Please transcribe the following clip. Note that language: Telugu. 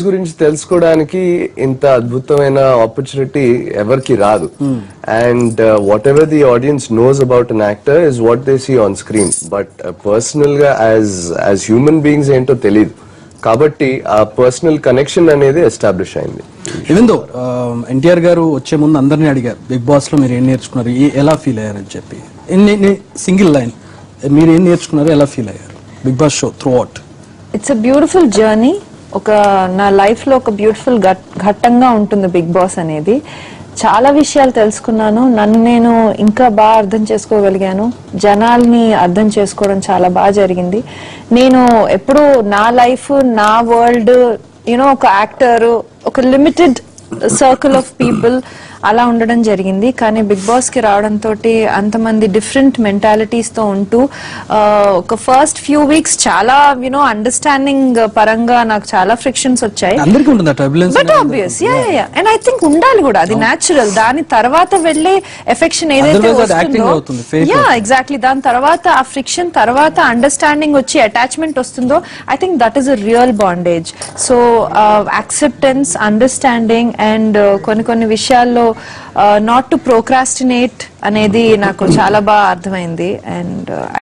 గురించి తెలుసుకోవడానికి ఇంత అద్భుతమైన ఆపర్చునిటీ ఎవరికి రాదు and whatever the audience knows about an actor is what they see on screen but personal గా యాజ్ యాజ్ హ్యూమన్ బీయింగ్స్ ఏంటో తెలియదు కాబట్టి ఆ పర్సనల్ కనెక్షన్ అనేది ఎస్టాబ్లిష్ అయింది ఈవెన్ దో ఎన్టీఆర్ గారు వచ్చే ముందు అందరినీ అడిగారు బిగ్ బాస్ లో మీరు ఏం నేర్చుకున్నారు ఏ- ఎలా ఫీల్ అయ్యారని చెప్పి సింగిల్ లైన్ మీరు ఏం నేర్చుకున్నారు ఎలా ఫీల్ అయ్యారు Bigg Boss show throughout it's a beautiful journey ఒక నా లైఫ్ లో ఒక బ్యూటిఫుల్ ఘట్టంగా ఉంటుంది బిగ్ బాస్ అనేది చాలా విషయాలు తెలుసుకున్నాను నన్ను నేను ఇంకా బాగా అర్థం చేసుకోగలిగాను జనాల్ని అర్థం చేసుకోవడం చాలా బాగా జరిగింది నేను ఎప్పుడు నా లైఫ్ నా వరల్డ్ యూనో ఒక యాక్టర్ ఒక లిమిటెడ్ సర్కిల్ ఆఫ్ పీపుల్ అలా ఉండడం జరిగింది కానీ బిగ్ బాస్ కి రావడం తోటి అంతమంది డిఫరెంట్ మెంటాలిటీస్ తో ఉంటూ ఆ, ఒక ఫస్ట్ ఫ్యూ వీక్స్ చాలా యూనో అండర్స్టాండింగ్ పరంగా నాకు చాలా ఫ్రిక్షన్స్ వచ్చాయి అందరికీ ఉంటుంది ఆ turbulence but obvious yeah yeah and I think ఉండాలి కూడా అది న్యాచురల్ దాని తర్వాత వెళ్ళే ఎఫెక్షన్ ఏదైతే Otherwise అది acting వస్తుందో అవుతుంది, fake యా ఎగ్జాక్ట్లీ దాని తర్వాత ఆ ఫ్రిక్షన్ తర్వాత అండర్స్టాండింగ్ వచ్చి అటాచ్మెంట్ వస్తుందో I think that is a real bondage so acceptance understanding and కొన్ని కొన్ని విషయాల్లో నాట్ టు ప్రోక్రాస్టినేట్ అనేది నాకు చాలా బాగా అర్థమైంది అండ్